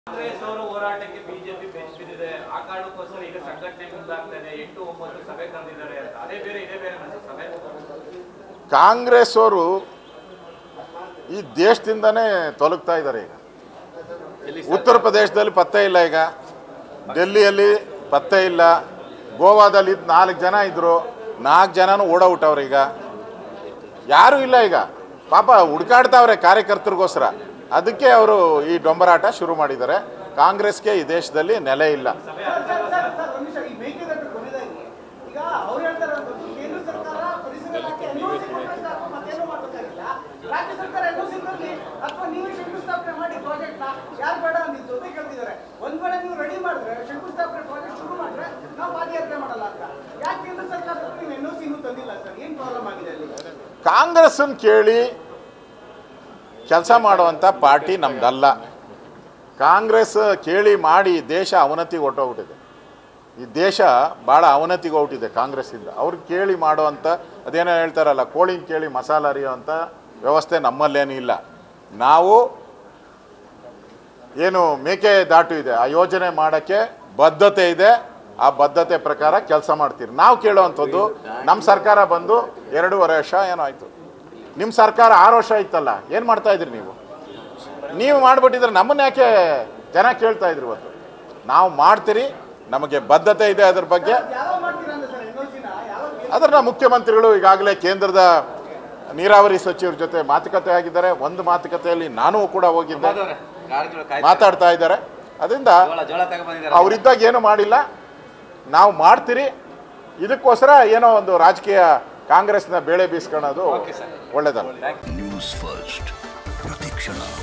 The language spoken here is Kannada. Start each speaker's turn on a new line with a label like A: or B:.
A: ಕಾಂಗ್ರೆಸ್ ಅವರು ಹೋರಾಟಕ್ಕೆ ಬಿಜೆಪಿ ಬೆಂಚ್ ಬಿದ್ದಿದೆ ಆ ಕಾರಣಕ್ಕೋಸ್ಕರ ಈಗ ಸಂಘಟನೆ ಮುಂದಾಗ್ತಾ ಇದೆ ಎಂಟು ಒಂಬತ್ತು ಸಭೆ ಕರೆದಿದ್ದಾರೆ ಅಂತ ಅದೇ ಬೇರೆ ಇದೇ ಬೇರೆ ನನ್ನ ಸಭೆ
B: ಕಾಂಗ್ರೆಸ್ ಅವರು ಈ ದೇಶದಿಂದನೇ ತೊಲಗ್ತಾ ಇದ್ದಾರೆ ಈಗ ಉತ್ತರ ಪ್ರದೇಶದಲ್ಲಿ ಪತ್ತೆ ಇಲ್ಲ ಈಗ ಡೆಲ್ಲಿಯಲ್ಲಿ ಪತ್ತೆ ಇಲ್ಲ ಗೋವಾದಲ್ಲಿ ಇದ್ ನಾಲ್ಕು ಜನ ಇದ್ರು ನಾಲ್ಕು ಜನನೂ ಓಡೋಗ್ಬಿಟ್ಟವ್ರೆ ಈಗ ಯಾರೂ ಇಲ್ಲ ಈಗ ಪಾಪ ಹುಡ್ಕಾಡ್ತಾವ್ರೆ ಕಾರ್ಯಕರ್ತರಿಗೋಸ್ಕರ ಅದಕ್ಕೆ ಅವರು ಈ ಡೊಂಬರಾಟ ಶುರು ಮಾಡಿದ್ದಾರೆ ಕಾಂಗ್ರೆಸ್ಗೆ ಈ ದೇಶದಲ್ಲಿ ನೆಲೆ ಇಲ್ಲ
C: ನಿಮಿಷ ಈ ಮೇಕೆದಾಟು ಕೊನೆದಾಗಿ ಈಗ ಅವ್ರು ಹೇಳ್ತಾರೆ ಅಂತಂದು ಕೇಂದ್ರ ಸರ್ಕಾರ ಪರಿಸರ ಇಲಾಖೆ ಎನ್ಒಸಿ ಕೊಟ್ಟರೆ ಸಾಕು ಮತ್ತೇನು ಮಾಡ್ಬೇಕಾಗಿಲ್ಲ ರಾಜ್ಯ ಸರ್ಕಾರ ಎನ್ಒಸಿ ಕೊಡ್ಲಿ ಅಥವಾ ನೀವೇ ಶಂಕುಸ್ಥಾಪನೆ ಮಾಡಿ ಪ್ರಾಜೆಕ್ಟ್ ನ ಯಾರು ಬೇಡ ಅಂದಿದ್ದು ಅಂತ ಕೇಳ್ತಿದ್ದಾರೆ ಒಂದ್ ವೇಳೆ ನೀವು ರೆಡಿ ಮಾಡಿದ್ರೆ ಶಂಕುಸ್ಥಾಪನೆ ಪ್ರಾಜೆಕ್ಟ್ ಶುರು ಮಾಡಿದ್ರೆ ನಾವು ಪಾದಯಾತ್ರೆ ಮಾಡಲ್ಲ ಅಂತ ಯಾಕೆ ಕೇಂದ್ರ ಸರ್ಕಾರ ನೀವು ಎನ್ಒಸಿ ಇನ್ನೂ ತಂದಿಲ್ಲ ಸರ್ ಏನ್ ಪ್ರಾಬ್ಲಮ್ ಆಗಿದೆ ಅಲ್ಲಿ
B: ಕಾಂಗ್ರೆಸ್ಸನ್ನು ಕೇಳಿ ಕೆಲಸ ಮಾಡುವಂಥ ಪಾರ್ಟಿ ನಮ್ದಲ್ಲ ಕಾಂಗ್ರೆಸ್ ಕೇಳಿ ಮಾಡಿ ದೇಶ ಅವನತಿಗೆ ಹೊಟ್ಟೋಗ್ಬಿಟ್ಟಿದೆ ಈ ದೇಶ ಭಾಳ ಅವನತಿಗೆ ಹೊರಟಿದೆ ಕಾಂಗ್ರೆಸ್ಸಿಂದ ಅವ್ರು ಕೇಳಿ ಮಾಡುವಂಥ ಅದೇನೋ ಹೇಳ್ತಾರಲ್ಲ ಕೋಳಿನ ಕೇಳಿ ಮಸಾಲ ಅರಿಯೋವಂಥ ವ್ಯವಸ್ಥೆ ನಮ್ಮಲ್ಲೇನೂ ಇಲ್ಲ ನಾವು ಏನು ಮೇಕೆ ದಾಟು ಇದೆ ಆ ಯೋಜನೆ ಮಾಡೋಕ್ಕೆ ಬದ್ಧತೆ ಇದೆ ಆ ಬದ್ಧತೆ ಪ್ರಕಾರ ಕೆಲಸ ಮಾಡ್ತೀರಿ ನಾವು ಕೇಳೋವಂಥದ್ದು ನಮ್ಮ ಸರ್ಕಾರ ಬಂದು ಎರಡೂವರೆ ವರ್ಷ ಏನೋ ಆಯಿತು ನಿಮ್ಮ ಸರ್ಕಾರ ಆರು ವರ್ಷ ಇತ್ತಲ್ಲ ಏನು ಮಾಡ್ತಾ ಇದ್ರಿ ನೀವು ನೀವು ಮಾಡಿಬಿಟ್ಟಿದ್ರೆ ನಮ್ಮನ್ನ ಯಾಕೆ ಜನ ಕೇಳ್ತಾ ಇದ್ರು ಇವತ್ತು ನಾವು ಮಾಡ್ತೀರಿ ನಮಗೆ ಬದ್ಧತೆ ಇದೆ ಅದ್ರ ಬಗ್ಗೆ
C: ಯಾವಾಗ ಮಾಡ್ತೀರಾ ಅಂತ ಸರ್ ಎನ್ಒಸಿನ ಯಾವಾಗ
B: ಅದನ್ನ ಮುಖ್ಯಮಂತ್ರಿಗಳು ಈಗಾಗಲೇ ಕೇಂದ್ರದ ನೀರಾವರಿ ಸಚಿವರ ಜೊತೆ ಮಾತುಕತೆ ಆಗಿದ್ದಾರೆ ಒಂದು ಮಾತುಕತೆಯಲ್ಲಿ ನಾನು ಕೂಡ ಹೋಗಿದ್ದೆ ಮಾತಾಡ್ತಾ ಇದ್ದಾರೆ ಅದರಿಂದ ಅವರಿದ್ದಾಗ ಏನು ಮಾಡಿಲ್ಲ ನಾವು ಮಾಡ್ತೀರಿ ಇದಕ್ಕೋಸ್ಕರ ಏನೋ ಒಂದು ರಾಜಕೀಯ ಕಾಂಗ್ರೆಸ್ನ ಬೇಳೆ ಬೀಸ್ಕೊಳ್ಳೋದು ಒಳ್ಳೇದಲ್ಲ
D: ನ್ಯೂಸ್ ಫಸ್ಟ್ ಪ್ರತಿಕ್ಷಣ